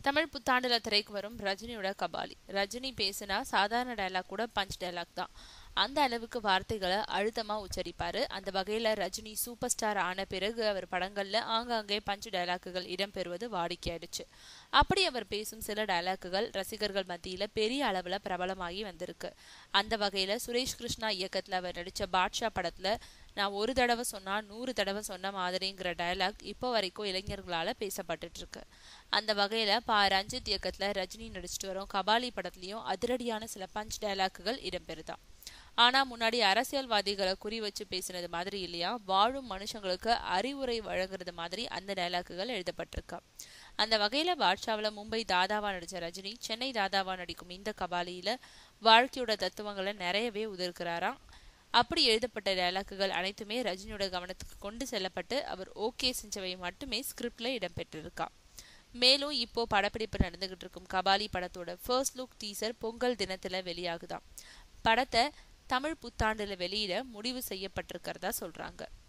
தமிழ் புத்தாண்டுல திரைக்கு வரும் ரஜினியோட கபாலி ரஜினி பேசினா சாதாரண டயலாக் கூட பஞ்ச் டயலாக் தான் அந்த அளவுக்கு வார்த்தைகளை அழுத்தமா உச்சரிப்பாரு அந்த வகையில ரஜினி சூப்பர் ஸ்டார் ஆன பிறகு அவர் படங்கள்ல ஆங்காங்கே பஞ்ச் டயலாக்குகள் இடம்பெறுவது வாடிக்கையாயிடுச்சு அப்படி அவர் பேசும் சில டயலாக்குகள் ரசிகர்கள் மத்தியில பெரிய அளவுல பிரபலமாகி வந்திருக்கு அந்த வகையில சுரேஷ் கிருஷ்ணா இயக்கத்துல அவர் நடிச்ச பாட்ஷா படத்துல நான் ஒரு தடவை சொன்னா நூறு தடவை சொன்ன மாதிரிங்கிற டயலாக் இப்போ வரைக்கும் இளைஞர்களால பேசப்பட்டுட்டு இருக்கு அந்த வகையில பா ரஞ்சித் இயக்கத்துல ரஜினி நடிச்சிட்டு வரும் கபாலி படத்துலயும் அதிரடியான சில பஞ்ச் டயலாக்குகள் இடம்பெறுதாம் ஆனா முன்னாடி அரசியல்வாதிகளை குறி வச்சு பேசினது மாதிரி இல்லையா வாழும் மனுஷங்களுக்கு அறிவுரை வழங்குறது மாதிரி அந்த டயலாக்குகள் எழுதப்பட்டிருக்கா அந்த வகையில பாட்ஷாவில மும்பை தாதாவா நடிச்ச ரஜினி சென்னை தாதாவா நடிக்கும் இந்த கபாலியில வாழ்க்கையோட தத்துவங்களை நிறையவே உதிர்க்கிறாராம் அப்படி எழுதப்பட்ட டயலாக்குகள் அனைத்துமே ரஜினியோட கவனத்துக்கு கொண்டு செல்லப்பட்டு அவர் ஓகே செஞ்சவை மட்டுமே ஸ்கிரிப்ட்ல இடம்பெற்றிருக்கா மேலும் இப்போ படப்பிடிப்பு நடந்துகிட்டு இருக்கும் கபாலி படத்தோட ஃபர்ஸ்ட் லுக் டீசர் பொங்கல் தினத்துல வெளியாகுதாம் படத்தை தமிழ் புத்தாண்டுல வெளியிட முடிவு செய்யப்பட்டிருக்கிறதா சொல்றாங்க